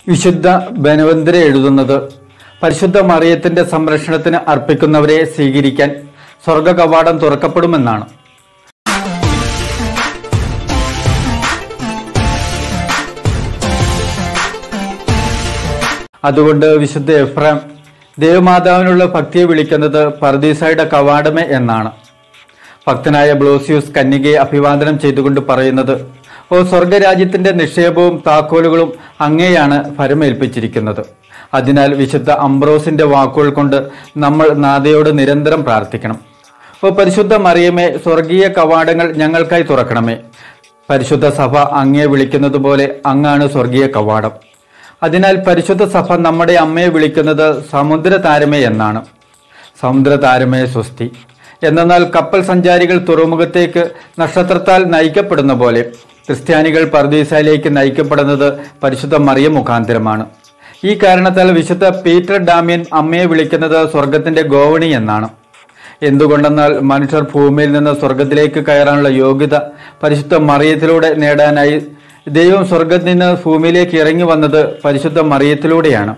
വിശുദ്ധ ബനവന്തര എഴുതുന്നത് പരിശുദ്ധ മറിയത്തിന്റെ സംരക്ഷണത്തിന് അർപ്പിക്കുന്നവരെ സ്വീകരിക്കാൻ സ്വർഗ കവാടം തുറക്കപ്പെടുമെന്നാണ് അതുകൊണ്ട് വിശുദ്ധ എഫ്രാം ദേവമാതാവിനുള്ള ഭക്തിയെ വിളിക്കുന്നത് പർദീസായുടെ കവാടമേ എന്നാണ് ഭക്തനായ ബ്ലോസിയൂസ് കന്യകയെ അഭിവാദനം ചെയ്തുകൊണ്ട് പറയുന്നത് ഓ സ്വർഗരാജ്യത്തിന്റെ നിക്ഷേപവും താക്കോലുകളും അങ്ങേയാണ് ഫരമേൽപ്പിച്ചിരിക്കുന്നത് അതിനാൽ വിശുദ്ധ അംബ്രോസിന്റെ വാക്കുകൾ കൊണ്ട് നമ്മൾ നാഥയോട് നിരന്തരം പ്രാർത്ഥിക്കണം ഓ പരിശുദ്ധ മറിയമേ സ്വർഗീയ കവാടങ്ങൾ ഞങ്ങൾക്കായി തുറക്കണമേ പരിശുദ്ധ സഭ അങ്ങയെ വിളിക്കുന്നത് പോലെ അങ്ങാണ് സ്വർഗീയ കവാടം അതിനാൽ പരിശുദ്ധ സഭ നമ്മുടെ അമ്മയെ വിളിക്കുന്നത് സമുദ്ര താരമേ എന്നാണ് സമുദ്ര താരമേ സ്വസ്തി എന്നാൽ കപ്പൽ സഞ്ചാരികൾ തുറമുഖത്തേക്ക് നക്ഷത്രത്താൽ നയിക്കപ്പെടുന്ന പോലെ ക്രിസ്ത്യാനികൾ പർദീസയിലേക്ക് നയിക്കപ്പെടുന്നത് പരിശുദ്ധ മറിയ മുഖാന്തരമാണ് ഈ കാരണത്താൽ വിശുദ്ധ പീറ്റർ ഡാമിയൻ അമ്മയെ വിളിക്കുന്നത് സ്വർഗത്തിന്റെ ഗോവണി എന്നാണ് എന്തുകൊണ്ടെന്നാൽ മനുഷ്യർ ഭൂമിയിൽ നിന്ന് സ്വർഗത്തിലേക്ക് കയറാനുള്ള യോഗ്യത പരിശുദ്ധ മറിയത്തിലൂടെ നേടാനായി ദൈവം സ്വർഗത്തിൽ നിന്ന് ഭൂമിയിലേക്ക് ഇറങ്ങി വന്നത് പരിശുദ്ധ മറിയത്തിലൂടെയാണ്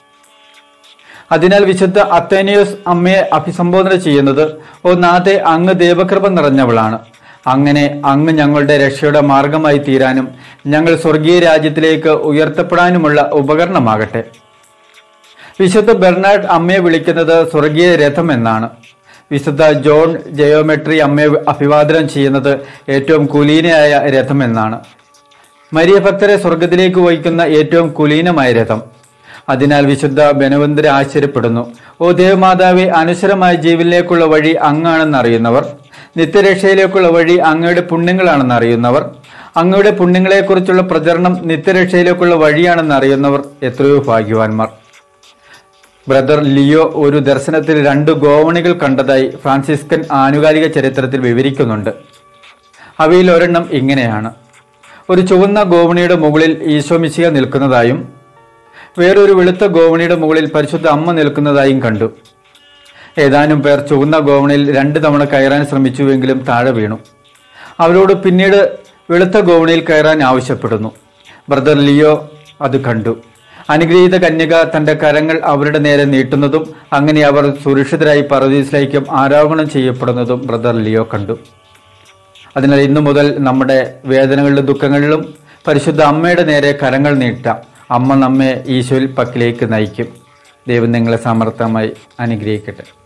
അതിനാൽ വിശുദ്ധ അത്തേനിയോസ് അമ്മയെ അഭിസംബോധന ചെയ്യുന്നത് ഓ നാഥെ അങ്ങ് ദൈവകൃപ നിറഞ്ഞവളാണ് അങ്ങനെ അങ്ങ് ഞങ്ങളുടെ രക്ഷയുടെ മാർഗമായി തീരാനും ഞങ്ങൾ സ്വർഗീയ രാജ്യത്തിലേക്ക് ഉയർത്തപ്പെടാനുമുള്ള ഉപകരണമാകട്ടെ വിശുദ്ധ ബെർണാഡ് അമ്മയെ വിളിക്കുന്നത് സ്വർഗീയ രഥം എന്നാണ് വിശുദ്ധ ജോൺ ജയോമെട്രി അമ്മയെ അഭിവാദനം ചെയ്യുന്നത് ഏറ്റവും കുലീനയായ രഥം എന്നാണ് മരിയ ഭക്തരെ സ്വർഗത്തിലേക്ക് വഹിക്കുന്ന ഏറ്റവും കുലീനമായ രഥം അതിനാൽ വിശുദ്ധ ബനവന്തര ആശ്ചര്യപ്പെടുന്നു ഓ ദേവമാതാവെ അനശ്വരമായ ജീവനിലേക്കുള്ള വഴി അങ്ങാണെന്ന് അറിയുന്നവർ നിത്യരക്ഷയിലേക്കുള്ള വഴി അങ്ങയുടെ പുണ്യങ്ങളാണെന്ന് അറിയുന്നവർ അങ്ങയുടെ പുണ്യങ്ങളെക്കുറിച്ചുള്ള പ്രചരണം നിത്യരക്ഷയിലേക്കുള്ള വഴിയാണെന്ന് അറിയുന്നവർ എത്രയോ ഭാഗ്യവാന്മാർ ബ്രദർ ലിയോ ഒരു ദർശനത്തിൽ രണ്ട് ഗോവണികൾ കണ്ടതായി ഫ്രാൻസിസ്കൻ ആനുകാലിക ചരിത്രത്തിൽ വിവരിക്കുന്നുണ്ട് അവയിൽ ഒരെണ്ണം ഇങ്ങനെയാണ് ഒരു ചുവന്ന ഗോവണിയുടെ മുകളിൽ ഈശോമിശിക നിൽക്കുന്നതായും വേറൊരു വെളുത്ത ഗോവണിയുടെ മുകളിൽ പരിശുദ്ധ അമ്മ നിൽക്കുന്നതായും കണ്ടു ഏതാനും പേർ ചുവന്ന ഗോവണിയിൽ രണ്ട് തവണ കയറാൻ ശ്രമിച്ചുവെങ്കിലും താഴെ വീണു അവരോട് പിന്നീട് വെളുത്ത ഗോവണിയിൽ കയറാൻ ആവശ്യപ്പെടുന്നു ബ്രദർ ലിയോ അത് കണ്ടു അനുഗ്രഹീത കന്യക തന്റെ കരങ്ങൾ അവരുടെ നേരെ നീട്ടുന്നതും അങ്ങനെ അവർ സുരക്ഷിതരായി പറദീസിലേക്കും ആരോപണം ചെയ്യപ്പെടുന്നതും ബ്രദർ ലിയോ കണ്ടു അതിനാൽ ഇന്നു മുതൽ നമ്മുടെ വേദനകളിലും ദുഃഖങ്ങളിലും പരിശുദ്ധ അമ്മയുടെ നേരെ കരങ്ങൾ നീട്ടാം അമ്മ നമ്മെ ഈശോയിൽ പക്കിലേക്ക് നയിക്കും ദൈവം നിങ്ങളെ സമർത്ഥമായി അനുഗ്രഹിക്കട്ടെ